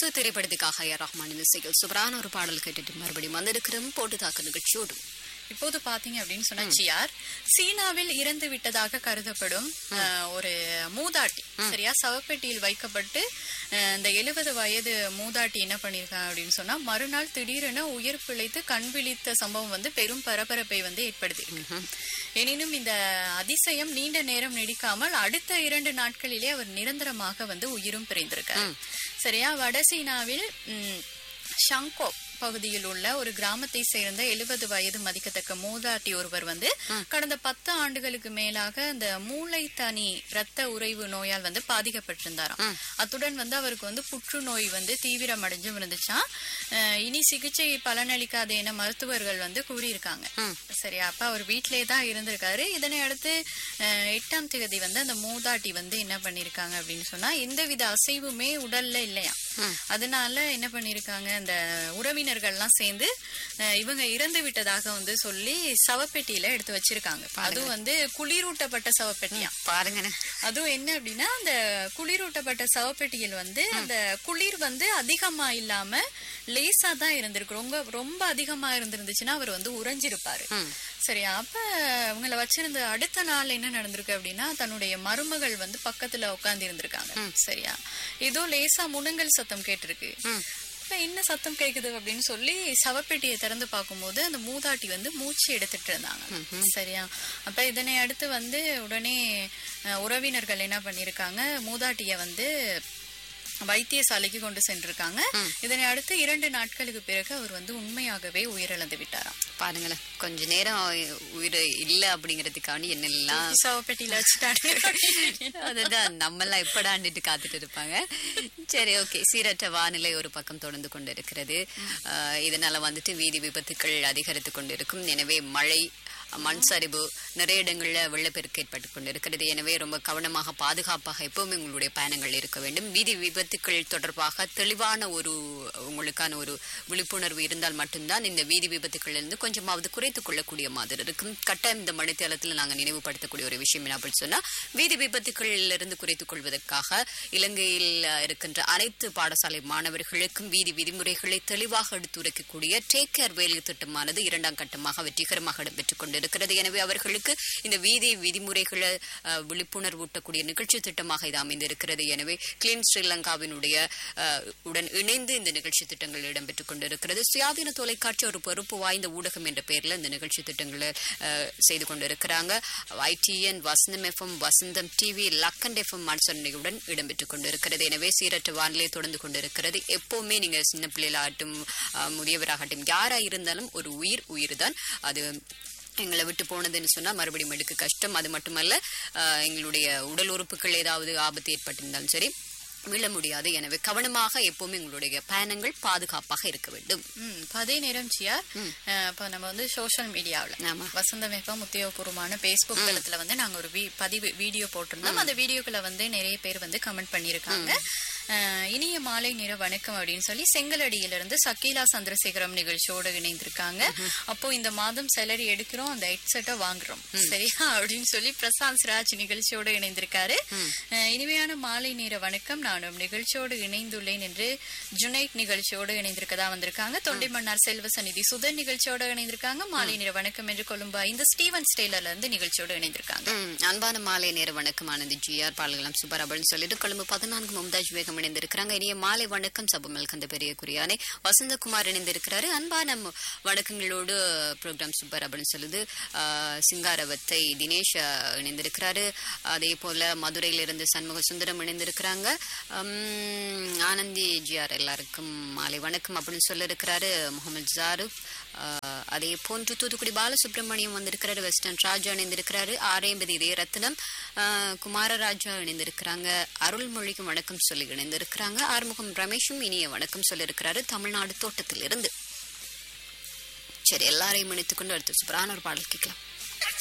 முத்து திரைப்படத்துக்காக ஏ ரஹ்மானின் இசையில் சூப்பரான ஒரு பாடல் கேட்டுட்டு மறுபடியும் வந்திருக்கிறோம் போட்டு தாக்க நிகழ்ச்சியோடு இப்போது பாத்தீங்க அப்படின்னு சொன்னா ஜிஆர் சீனாவில் இறந்து விட்டதாக கருதப்படும் அஹ், ஒரு மூதாட்டி சரியா சவப்பெட்டியில் வைக்கப்பட்டு அஹ், இந்த எழுபது வயது மூதாட்டி என்ன பண்ணிருக்காங்க அப்படின்னு சொன்னா மறுநாள் திடீரென உயிர் பிழைத்து கண் விழித்த சம்பவம் வந்து பெரும் பரபரப்பை வந்து ஏற்படுத்தியிருக்கு எனினும் இந்த அதிசயம் நீண்ட நேரம் நீடிக்காமல் அடுத்த இரண்டு நாட்களிலே அவர் நிரந்தரமாக வந்து உயிரும் பிரிந்திருக்கார் சரியா வட சீனாவில் ம், ஷங்கோ பகுதியில் உள்ள ஒரு கிராமத்தை சேர்ந்த எழுபது வயது மதிக்கத்தக்க மூதாட்டி ஒருவர் வந்து கடந்த பத்து ஆண்டுகளுக்கு மேலாக இந்த மூளைத்தனி இரத்த உறைவு நோயால் வந்து பாதிக்கப்பட்டிருந்தாராம் அத்துடன் வந்து அவருக்கு வந்து புற்றுநோய் வந்து தீவிரம் அடைஞ்சும் இருந்துச்சாம் அஹ் இனி சிகிச்சை பலனளிக்காது என மருத்துவர்கள் வந்து கூறியிருக்காங்க சரியா அப்ப அவர் வீட்டிலே தான் இருந்திருக்காரு இதனை அடுத்து அஹ், எட்டாம் தேதி வந்து அந்த மூதாட்டி வந்து என்ன பண்ணிருக்காங்க அப்படின்னு சொன்னா எந்தவித அசைவுமே உடல்ல இல்லையா அதனால என்ன பண்ணிருக்காங்க அந்த உறவினர்கள்லாம் சேர்ந்து அஹ், இவங்க இறந்து விட்டதாக வந்து சொல்லி சவப்பெட்டியில எடுத்து வச்சிருக்காங்க அதுவும் வந்து குளிரூட்டப்பட்ட சவப்பெட்டியா பாருங்க அதுவும் என்ன அப்படின்னா அந்த குளிரூட்டப்பட்ட சவப்பெட்டியில் வந்து அந்த குளிர் வந்து அதிகமா இல்லாம லேசா தான் இருந்திருக்கு ரொம்ப ரொம்ப அதிகமா இருந்திருந்துச்சுன்னா அவர் வந்து உறைஞ்சிருப்பாரு சரியா அப்ப அவங்கள வச்சிருந்த அடுத்த நாள் என்ன நடந்திருக்கு அப்படின்னா தன்னுடைய மருமகள் வந்து பக்கத்துல உட்கார்ந்து இருந்திருக்காங்க சரியா ஏதோ லேசா முனங்கல் சத்தம் கேட்டிருக்கு அப்ப என்ன சத்தம் கேக்குது அப்படின்னு சொல்லி சவப்பெட்டியை திறந்து பார்க்கும்போது அந்த மூதாட்டி வந்து மூச்சு எடுத்துட்டு இருந்தாங்க சரியா அப்ப இதனை அடுத்து வந்து உடனே அஹ், உறவினர்கள் என்ன பண்ணிருக்காங்க மூதாட்டிய வந்து வைத்தியசாலைக்கு கொண்டு சென்றிருக்காங்க இதனை அடுத்து இரண்டு நாட்களுக்கு பிறகு அவர் வந்து உண்மையாகவே உயிரிழந்து விட்டாராம் பாருங்களேன் கொஞ்ச நேரம் உயிர் இல்ல அப்படிங்கறதுக்காண்டி என்னெல்லாம் சவப்பெட்டியில வச்சுட்டாரு அதுதான் நம்மெல்லாம் எப்படாண்டுட்டு காத்துட்டு இருப்பாங்க சரி ஓகே சீரற்ற வானிலை ஒரு பக்கம் தொடர்ந்து கொண்டு இருக்கிறது ஆஹ் இதனால வந்துட்டு வீதி விபத்துக்கள் அதிகரித்து கொண்டிருக்கும் எனவே மழை மண் சரிவு நிறைய இடங்கள்ல வெள்ளப்பெருக்கு ஏற்பட்டு கொண்டிருக்கிறது எனவே ரொம்ப கவனமாக பாதுகாப்பாக எப்பவுமே உங்களுடைய பயணங்கள் இருக்க வேண்டும் வீதி விபத்துக்கள் தொடர்பாக தெளிவான ஒரு உங்களுக்கான ஒரு விழிப்புணர்வு இருந்தால் மட்டும்தான் இந்த வீதி விபத்துக்கள் இருந்து கொஞ்சமாவது குறைத்துக் கொள்ளக்கூடிய மாதிரி இருக்கும் கட்டாயம் இந்த மணித்தளத்தில் நாங்கள் நினைவுபடுத்தக்கூடிய ஒரு விஷயம் என்ன அப்படின்னு சொன்னா வீதி விபத்துக்களில் இருந்து குறைத்துக் கொள்வதற்காக இலங்கையில் அஹ், இருக்கின்ற அனைத்து பாடசாலை மாணவர்களுக்கும் வீதி விதிமுறைகளை தெளிவாக எடுத்துரைக்கக்கூடிய டேக் கேர் வேலை திட்டமானது இரண்டாம் கட்டமாக வெற்றிகரமாக இடம்பெற்றுக் கொண்டிருக்கிறது எனவே அவர்களுக்கு இந்த வீதி விதிமுறைகளை அஹ், விழிப்புணர்வூட்டக்கூடிய நிகழ்ச்சி திட்டமாக இது அமைந்திருக்கிறது எனவே கிளீன் ஸ்ரீலங்காவினுடைய அஹ், உடன் இணைந்து இந்த நிகழ்ச்சி திட்டங்கள் இடம்பெற்றுக் கொண்டிருக்கிறது சுயாதீன தொலைக்காட்சி ஒரு பொறுப்பு வாய்ந்த ஊடகம் என்ற பெயர்ல இந்த நிகழ்ச்சி திட்டங்களை அஹ், செய்து கொண்டிருக்கிறாங்க ITN Vasantham FM Vasantham TV லக்கண்ட் எஃப்எம் மனுசரணையுடன் இடம்பெற்றுக் கொண்டிருக்கிறது எனவே சீரற்ற வானிலை தொடர்ந்து கொண்டிருக்கிறது எப்பவுமே நீங்க சின்ன பிள்ளைகளாகட்டும் அஹ், முதியவராகட்டும் யாரா இருந்தாலும் ஒரு உயிர் உயிர் தான் அது எங்களை விட்டு போனதுன்னு சொன்னா மறுபடியும் எடுக்க கஷ்டம் அது மட்டுமல்ல அஹ், எங்களுடைய உடல் உறுப்புகள் ஏதாவது ஆபத்து ஏற்பட்டிருந்தாலும் சரி மீள முடியாது எனவே கவனமாக எப்பவுமே உங்களுடைய பயணங்கள் பாதுகாப்பாக இருக்க வேண்டும் ம் இப்ப அதே நேரம் சியார் அஹ், இப்ப நம்ம வந்து சோஷியல் மீடியாவுல ஆமா. வசந்தம் எஃப்எம் உத்தியோகபூர்வமான பேஸ்புக் தளத்துல வந்து நாங்க ஒரு வி- பதிவு வீடியோ போட்டிருந்தோம் அந்த வீடியோக்குள்ள வந்து நிறைய பேர் வந்து கமெண்ட் பண்ணிருக்காங்க அஹ், இனிய மாலை நேர வணக்கம் அப்படின்னு சொல்லி செங்கலடியிலிருந்து சக்கீலா சந்திரசேகரம் நிகழ்ச்சியோடு இணைந்திருக்காங்க அப்போ இந்த மாதம் சேலரி எடுக்கிறோம் அந்த ஹெட்செட்டை வாங்குறோம் சரியா அப்படின்னு சொல்லி பிரசாந்த் ராஜ் நிகழ்ச்சியோடு இணைந்திருக்காரு அஹ், இனிமையான மாலை நேர வணக்கம் நானும் நிகழ்ச்சியோடு இணைந்துள்ளேன் என்று ஜுனைட் நிகழ்ச்சியோடு இணைந்திருக்கதா வந்திருக்காங்க தொண்டை மன்னார் செல்வசநிதி சுதன் நிகழ்ச்சியோடு இணைந்திருக்காங்க மாலை நேர வணக்கம் என்று கொழும்பா இந்த ஸ்டீவன் ஸ்டேலர்ல இருந்து நிகழ்ச்சியோடு இணைந்திருக்காங்க ம், அன்பான மாலை நேர வணக்கம் ஆனந்தி ஜிஆர் பால்கலாம் சுப்பர் அப்படின்னு சொல்லிட்டு கொழும்பு பதினான்கு மும்தாஜ் வேகம் இணைந்திருக்கிறாங்க இனிய மாலை வணக்கம் சபமல் கந்த பெரிய குறியானை வசந்தகுமார் இணைந்திருக்கிறாரு அன்பான மு- வணக்கங்களோடு ப்ரோக்ராம் சூப்பர் அப்படின்னு சொல்லுது ஆ, சிங்காரவத்தை தினேஷ் ஆ, இணைந்திருக்கிறாரு அதே போல மதுரையிலிருந்து சண்முக சுந்தரம் இணைந்திருக்கிறாங்க உம், ஆனந்தி ஜிஆர் எல்லாருக்கும் மாலை வணக்கம் அப்படின்னு சொல்லியிருக்கிறாரு முகமது ஜாருக் ஆஹ் அதே போன்று தூத்துக்குடி பாலசுப்ரமணியம் வந்திருக்கிறாரு வெஸ்டர்ன் ராஜா இணைந்திருக்கிறாரு ஆரேம்பதி இதய ரத்னம் ஆஹ் குமாரராஜா இணைந்திருக்கிறாங்க அருள்மொழிக்கும் வணக்கம் சொல்லி இணைந்திருக்கிறாங்க ஆறுமுகம் ரமேஷும் இனிய வணக்கம் சொல்லியிருக்கிறாரு தமிழ்நாடு தோட்டத்தில் இருந்து சரி எல்லாரையும் இணைத்துக் கொண்டு அடுத்து சூப்பரான ஒரு பாடல் கேட்கலாம்